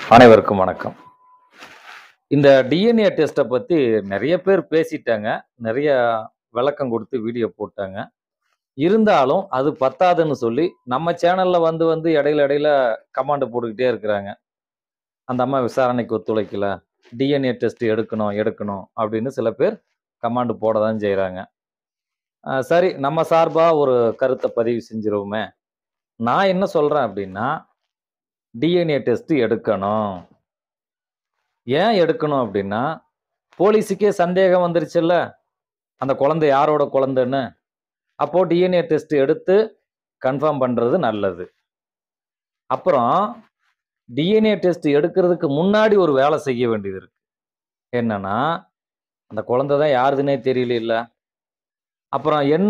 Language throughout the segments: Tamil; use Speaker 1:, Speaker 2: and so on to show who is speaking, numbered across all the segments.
Speaker 1: அனைவருக்கும் வணக்கம் இந்த டிஎன்ஏ டெஸ்ட்டை பற்றி நிறைய பேர் பேசிட்டாங்க நிறைய விளக்கம் கொடுத்து வீடியோ போட்டாங்க இருந்தாலும் அது பத்தாதுன்னு சொல்லி நம்ம சேனலில் வந்து வந்து இடையில இடையில கமாண்டு போட்டுக்கிட்டே இருக்கிறாங்க அந்த அம்மா விசாரணைக்கு ஒத்துழைக்கல டிஎன்ஏ டெஸ்ட் எடுக்கணும் எடுக்கணும் அப்படின்னு சில பேர் கமாண்டு போட தான் செய்கிறாங்க சரி நம்ம சார்பாக ஒரு கருத்தை பதிவு செஞ்சிருவோமே நான் என்ன சொல்கிறேன் அப்படின்னா டிஎன்ஏ டெஸ்ட் எடுக்கணும் ஏன் எடுக்கணும் அப்படின்னா போலீஸுக்கே சந்தேகம் வந்துருச்சுல்ல அந்த குழந்தை யாரோட குழந்தைன்னு அப்போ டிஎன்ஏ டெஸ்ட் எடுத்து கன்ஃபார்ம் பண்ணுறது நல்லது அப்புறம் டிஎன்ஏ டெஸ்ட் எடுக்கிறதுக்கு முன்னாடி ஒரு வேலை செய்ய வேண்டியது இருக்கு என்னன்னா அந்த குழந்தை தான் யாருதுன்னே தெரியல இல்ல அப்புறம் என்ன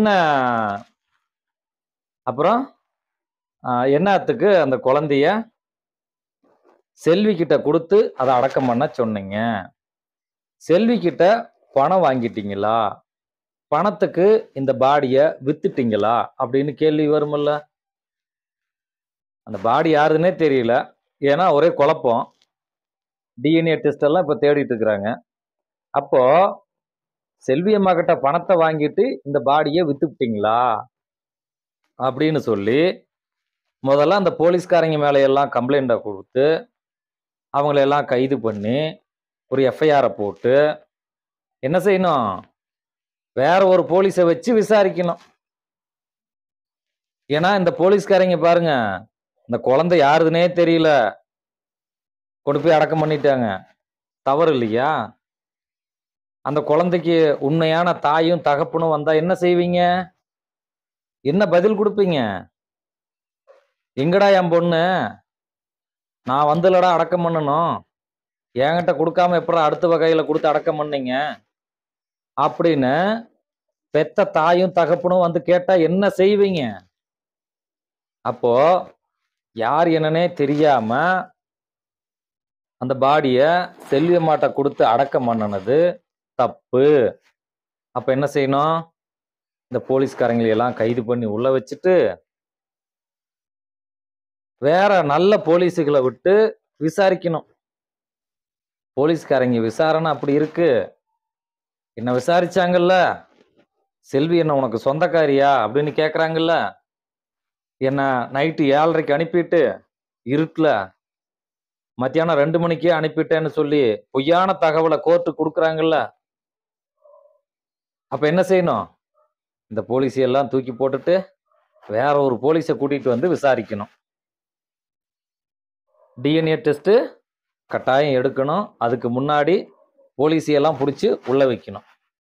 Speaker 1: அப்புறம் ஆஹ், என்னத்துக்கு அந்த குழந்தைய செல்வி கிட்ட கொடுத்து அதை அடக்கம் பண்ண சொன்னீங்க செல்வி கிட்ட பணம் வாங்கிட்டீங்களா பணத்துக்கு இந்த பாடியை வித்துட்டீங்களா அப்படின்னு கேள்வி வரும்ல அந்த பாடி யாருன்னே தெரியல ஏன்னா ஒரே குழப்பம் டிஎன்ஏ டெஸ்ட் எல்லாம் இப்போ தேடிட்டு இருக்கிறாங்க அப்போ செல்வி அம்மா கிட்ட பணத்தை வாங்கிட்டு இந்த பாடியை வித்துவிட்டீங்களா அப்படின்னு சொல்லி முதல்ல அந்த போலீஸ்காரங்க மேலையெல்லாம் கம்ப்ளைண்ட்டை கொடுத்து அவங்களெல்லாம் கைது பண்ணி ஒரு எஃப்ஐஆரை போட்டு என்ன செய்யணும் வேற ஒரு போலீஸை வச்சு விசாரிக்கணும் ஏன்னா இந்த போலீஸ்காரங்க பாருங்க இந்த குழந்தை யாருதுன்னே தெரியல கொண்டு போய் அடக்கம் பண்ணிட்டாங்க தவறு இல்லையா அந்த குழந்தைக்கு உண்மையான தாயும் தகப்பனும் வந்தா என்ன செய்வீங்க என்ன பதில் கொடுப்பீங்க எங்கடா என் பொண்ணு நான் வந்துலடா அடக்கம் பண்ணணும் என்கிட்ட கொடுக்காம எப்பறம் அடுத்த வகையில கொடுத்து அடக்கம் பண்ணீங்க அப்படின்னு பெத்த தாயும் தகப்பனும் வந்து கேட்டா என்ன செய்வீங்க அப்போ யார் என்னன்னே தெரியாம அந்த பாடிய செல்வியம்மாட்ட கொடுத்து அடக்கம் பண்ணினது தப்பு அப்ப என்ன செய்யணும் இந்த போலீஸ்காரங்களை எல்லாம் கைது பண்ணி உள்ள வச்சுட்டு வேற நல்ல போலீஸுகளை விட்டு விசாரிக்கணும் போலீஸ்காரங்க விசாரணை அப்படி இருக்கு என்ன விசாரிச்சாங்கல்ல செல்வி என்ன உனக்கு சொந்தக்காரியா அப்படின்னு கேக்குறாங்கல்ல என்ன நைட்டு ஏழரைக்கு அனுப்பிட்டு இருட்டுல மத்தியானம் ரெண்டு மணிக்கே அனுப்பிட்டேன்னு சொல்லி பொய்யான தகவலை கோர்ட்டு கொடுக்குறாங்கல்ல அப்ப என்ன செய்யணும் இந்த போலீஸை எல்லாம் தூக்கி போட்டுட்டு வேற ஒரு போலீஸை கூட்டிட்டு வந்து விசாரிக்கணும் டிஎன்ஏ டெஸ்ட்டு கட்டாயம் எடுக்கணும் அதுக்கு முன்னாடி போலீஸையெல்லாம் பிடிச்சி உள்ள வைக்கணும்